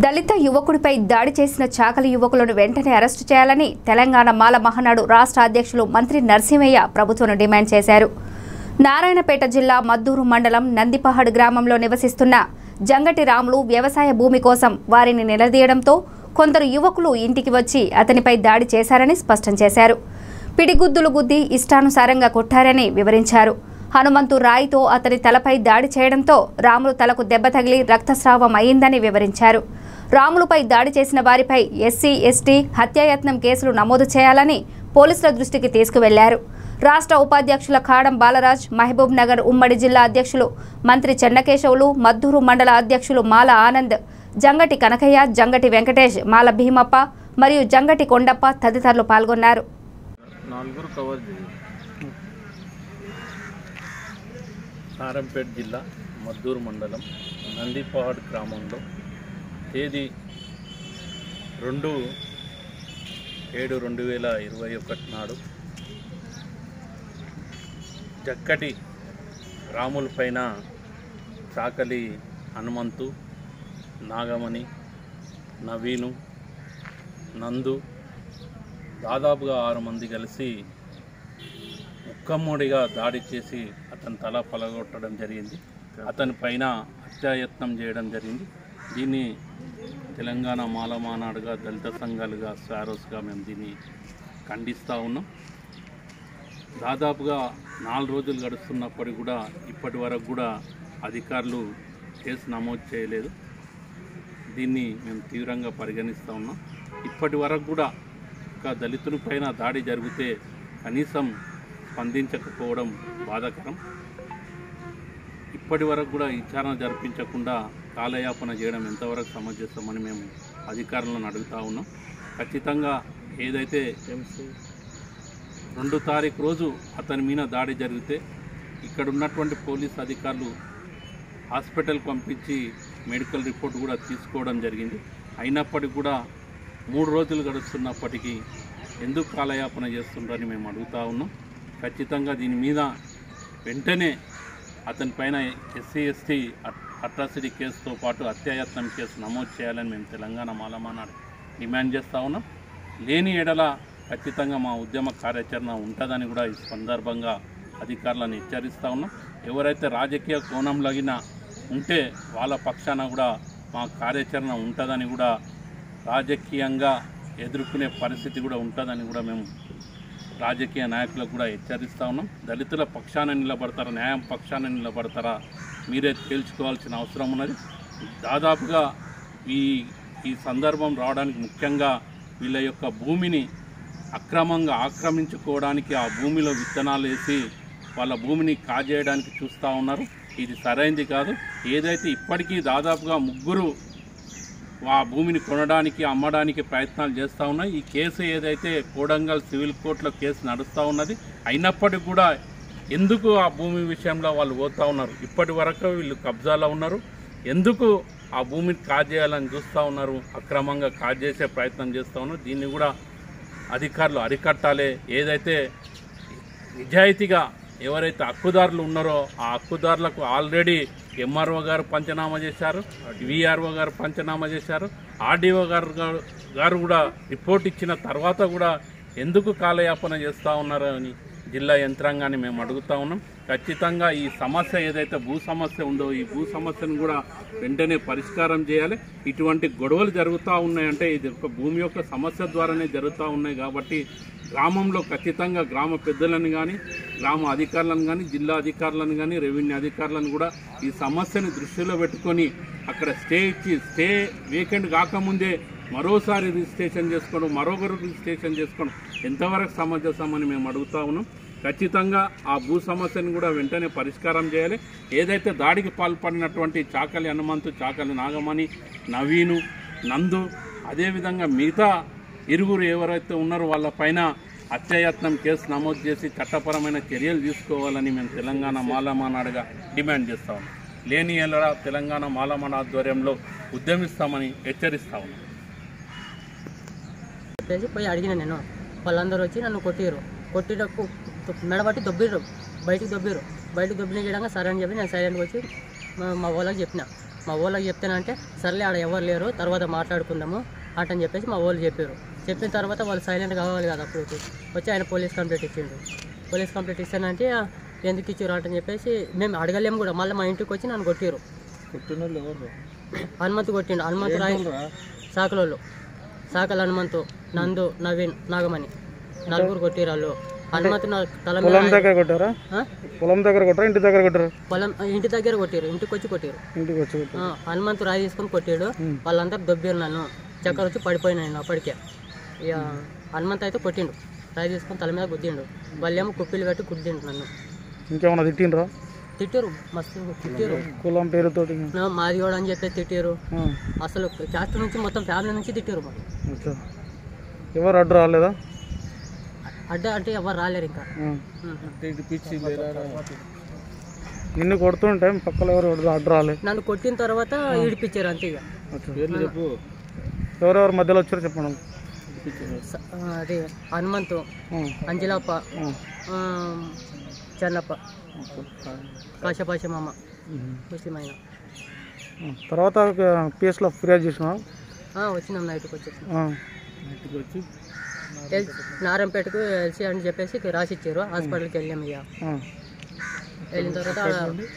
దళిత యువకుడిపై దాడి చేసిన చాకలి యువకులను వెంటనే అరెస్టు చేయాలని తెలంగాణ మాల మహానాడు రాష్ట్ర అధ్యక్షులు మంత్రి నరసింహయ్య ప్రభుత్వం డిమాండ్ చేశారు నారాయణపేట జిల్లా మద్దూరు మండలం నందిపహాడ్ గ్రామంలో నివసిస్తున్న జంగటి రాములు వ్యవసాయ భూమి కోసం వారిని నిలదీయడంతో కొందరు యువకులు ఇంటికి వచ్చి అతనిపై దాడి చేశారని స్పష్టం చేశారు పిడిగుద్దులు గుద్ది ఇష్టానుసారంగా కొట్టారని వివరించారు హనుమంతు రాయితో అతని తలపై దాడి చేయడంతో రాములు తలకు దెబ్బ తగిలి రక్తస్రావం అయిందని వివరించారు రాములుపై దాడి చేసిన వారిపై ఎస్సీ ఎస్టీ హత్యాయత్నం కేసులు నమోదు చేయాలని పోలీసుల దృష్టికి తీసుకువెళ్లారు రాష్ట్ర ఉపాధ్యక్షుల ఖాడం బాలరాజ్ మహబూబ్ నగర్ ఉమ్మడి జిల్లా అధ్యక్షులు మంత్రి చెన్నకేశవులు మద్దూరు మండల అధ్యక్షులు మాల ఆనంద్ జంగటి కనకయ్య జంగటి వెంకటేష్ మాల భీమప్ప మరియు జంగటి కొండప్ప తదితరులు పాల్గొన్నారు నలుగురు కవర్ చేయాలి నారంపేట జిల్లా మద్దూరు మండలం నందిపహాడ్ గ్రామంలో తేదీ రెండు ఏడు రెండు వేల ఇరవై ఒకటి నాడు చక్కటి రాముల పైన చాకలి హనుమంతు నాగమణి నవీను నందు దాదాపుగా ఆరు మంది కలిసి ముక్కమ్మడిగా దాడి చేసి అతని తల పలగొట్టడం జరిగింది అతని పైన హత్యాయత్నం చేయడం జరిగింది దీన్ని తెలంగాణ మాలమానాడుగా దళిత సంఘాలుగా స్వారోస్గా మేము దీన్ని ఖండిస్తూ ఉన్నాం దాదాపుగా నాలుగు రోజులు గడుస్తున్నప్పటికీ కూడా ఇప్పటి వరకు కూడా అధికారులు కేసు నమోదు చేయలేదు దీన్ని మేము తీవ్రంగా పరిగణిస్తూ ఉన్నాం ఇప్పటి వరకు కూడా ఒక దళితుని పైన దాడి జరిగితే కనీసం స్పందించకపోవడం బాధాకరం ఇప్పటి వరకు కూడా విచారణ జరిపించకుండా కాలయాపన చేయడం ఎంతవరకు సమంజసమని మేము అధికారులను అడుగుతా ఉన్నాం ఖచ్చితంగా ఏదైతే రెండు తారీఖు రోజు అతని మీద దాడి జరిగితే ఇక్కడ ఉన్నటువంటి పోలీస్ అధికారులు హాస్పిటల్ పంపించి మెడికల్ రిపోర్ట్ కూడా తీసుకోవడం జరిగింది అయినప్పటికీ కూడా మూడు రోజులు గడుస్తున్నప్పటికీ ఎందుకు కాలయాపన చేస్తుండ్రని మేము అడుగుతా ఉన్నాం ఖచ్చితంగా దీని మీద వెంటనే అతని పైన ఎస్సీ ఎస్టీ అట్రాసిటీ కేసుతో పాటు హత్యాయత్నం కేసు నమోదు చేయాలని మేము తెలంగాణ మాలమానాడు డిమాండ్ చేస్తూ ఉన్నాం లేని ఎడల ఖచ్చితంగా మా ఉద్యమ కార్యాచరణ ఉంటుందని కూడా ఈ సందర్భంగా అధికారులను హెచ్చరిస్తూ ఉన్నాం ఎవరైతే రాజకీయ కోణంలగిన ఉంటే వాళ్ళ పక్షాన కూడా మా కార్యాచరణ ఉంటుందని కూడా రాజకీయంగా ఎదుర్కొనే పరిస్థితి కూడా ఉంటుందని కూడా మేము రాజకీయ నాయకులకు కూడా హెచ్చరిస్తూ ఉన్నాం దళితుల పక్షాన నిలబడతారా న్యాయం పక్షాన నిలబడతారా మీరే తేల్చుకోవాల్సిన అవసరం ఉన్నది దాదాపుగా ఈ ఈ సందర్భం రావడానికి ముఖ్యంగా వీళ్ళ యొక్క భూమిని అక్రమంగా ఆక్రమించుకోవడానికి ఆ భూమిలో విత్తనాలు వేసి వాళ్ళ భూమిని కాజేయడానికి చూస్తూ ఉన్నారు ఇది సరైంది కాదు ఏదైతే ఇప్పటికీ దాదాపుగా ముగ్గురు ఆ భూమిని కొనడానికి అమ్మడానికి ప్రయత్నాలు చేస్తూ ఉన్నాయి ఈ కేసు ఏదైతే కోడంగల్ సివిల్ కోర్టులో కేసు నడుస్తూ ఉన్నది అయినప్పటికీ కూడా ఎందుకు ఆ భూమి విషయంలో వాళ్ళు పోతూ ఉన్నారు ఇప్పటి వరకు వీళ్ళు కబ్జాలో ఉన్నారు ఎందుకు ఆ భూమిని కాజేయాలని చూస్తూ ఉన్నారు అక్రమంగా కాజేసే ప్రయత్నం చేస్తూ ఉన్నారు దీన్ని కూడా అధికారులు అరికట్టాలి ఏదైతే నిజాయితీగా ఎవరైతే హక్కుదారులు ఉన్నారో ఆ హక్కుదారులకు ఆల్రెడీ ఎంఆర్ఓ గారు పంచనామా చేశారు విఆర్ఓ గారు పంచనామా చేశారు ఆర్డీఓ గారు గారు కూడా రిపోర్ట్ ఇచ్చిన తర్వాత కూడా ఎందుకు కాలయాపన చేస్తూ ఉన్నారు అని జిల్లా యంత్రాంగాన్ని మేము అడుగుతా ఉన్నాం ఖచ్చితంగా ఈ సమస్య ఏదైతే భూ సమస్య ఉందో ఈ భూ సమస్యను కూడా వెంటనే పరిష్కారం చేయాలి ఇటువంటి గొడవలు జరుగుతూ ఉన్నాయంటే ఇది ఒక భూమి యొక్క సమస్య ద్వారానే జరుగుతూ ఉన్నాయి కాబట్టి గ్రామంలో ఖచ్చితంగా గ్రామ పెద్దలను కానీ గ్రామ అధికారులను కానీ జిల్లా అధికారులను కానీ రెవెన్యూ అధికారులను కూడా ఈ సమస్యని దృష్టిలో పెట్టుకొని అక్కడ స్టే ఇచ్చి స్టే వేకెంట్ కాకముందే మరోసారి రిజిస్ట్రేషన్ చేసుకోవడం మరొకరు రిజిస్ట్రేషన్ చేసుకోవడం ఎంతవరకు సమంజసమని మేము అడుగుతా ఉన్నాం ఖచ్చితంగా ఆ భూ సమస్యను కూడా వెంటనే పరిష్కారం చేయాలి ఏదైతే దాడికి పాల్పడినటువంటి చాకలి హనుమంతు చాకలి నాగమణి నవీను నందు అదేవిధంగా మిగతా ఇరుగురు ఎవరైతే ఉన్నారో వాళ్ళ పైన హత్యాయత్నం కేసు నమోదు చేసి చట్టపరమైన చర్యలు తీసుకోవాలని మేము తెలంగాణ మాలమానాడుగా డిమాండ్ చేస్తా ఉన్నాం లేని ఎల్లడా తెలంగాణ మాలమాన ఆధ్వర్యంలో ఉద్యమిస్తామని హెచ్చరిస్తా ఉన్నాం చెప్పేసి పోయి అడిగిన నేను వాళ్ళందరూ వచ్చి నన్ను కొట్టిరు కొట్టినప్పుడు మెడబట్టి దొబ్బిర్రు బయటికి దొబ్బిర్రు బయటికి దొబ్బిన చేయడంగా సరే అని చెప్పి నేను సైలెంట్గా వచ్చి మా- మా వాళ్ళకి చెప్పిన మా ఊళ్ళకి చెప్తానంటే సర్లే ఆడ ఎవరు లేరు తర్వాత మాట్లాడుకుందాము అటని చెప్పేసి మా వాళ్ళు చెప్పారు చెప్పిన తర్వాత వాళ్ళు సైలెంట్ కావాలి కదా అప్పుడు వచ్చి ఆయన పోలీస్ కంప్లైంట్ ఇచ్చిండు పోలీస్ కంప్లైంట్ ఇస్తానంటే "ఆ, ఎందుకు ఇచ్చారు అటని చెప్పేసి మేము అడగలేము కూడా మళ్ళీ మా ఇంటికి వచ్చి నన్ను కొట్టిరు హనుమంతు కొట్టిండు హనుమంతు రాయి సాకలోళ్ళు సాకల హనుమంతు నందు నవీన్ నాగమణి నలుగురు కొట్టిరు వాళ్ళు హనుమంతు నా తల మీద పొలం దగ్గర కొట్టారా ఆ? పొలం దగ్గర కొట్టారా ఇంటి దగ్గర కొట్టారా పొలం ఇంటి దగ్గర కొట్టిరు ఇంటికి వచ్చి కొట్టిరు ఇంటికి వచ్చి కొట్టారు ఆ, హనుమంతు రాయి తీసుకొని కొట్టాడు వాళ్ళందరూ దొబ్బిరు నన్ను చక్కర వచ్చి పడిపోయినాను అప్పటికే ఇక హనుమంతు అయితే కొట్టిండు రాయి తీసుకొని తల మీద గుద్దిండు వాళ్ళేమో కుప్పిలు పెట్టి గుద్దిండు నన్ను ఇంకేమన్నా తిట్టిండ్రా తిట్టారు మస్తు తిట్టారు కులం పేరుతోటి నా మాది కూడా అని చెప్పి తిట్టారు ఆ, అసలు క్యాస్ట్ నుంచి మొత్తం ఫ్యామిలీ నుంచి తిట్టారు మాకు అచ్చా ఎవరు అడ్డు రాలేదా అడ్డ అంటే ఎవరు రాలేరు ఇంకా ఆ. ఉహు. నిన్ను కొడుతుంటే పక్కన ఎవరు అడ్డు- అడ్డు రాలే నన్ను కొట్టిన తర్వాత ఈడిపించారు అంతే ఇక అచ్చా ఎవరెవరు మధ్యలో వచ్చారో చెప్పండి స- ఆ, అది హనుమంతు ఆ, అంజలప్ప ఆ. ఆ, చెన్నప్ప కాశపాశమమ్మ ముస్లిం అయినా ఆ, తర్వాత పిఎస్లో ఫిర్యాదు చేసినా ఆ, వచ్చినాం నైట్కి వచ్చేసి ఆ, ఎల్- నారాయణపేటకు ఎల్సీ అని చెప్పేసి రాసి ఇచ్చారు హాస్పిటల్కి వెళ్ళాము ఇక ఆ. వెళ్ళిన తర్వాత ఆడ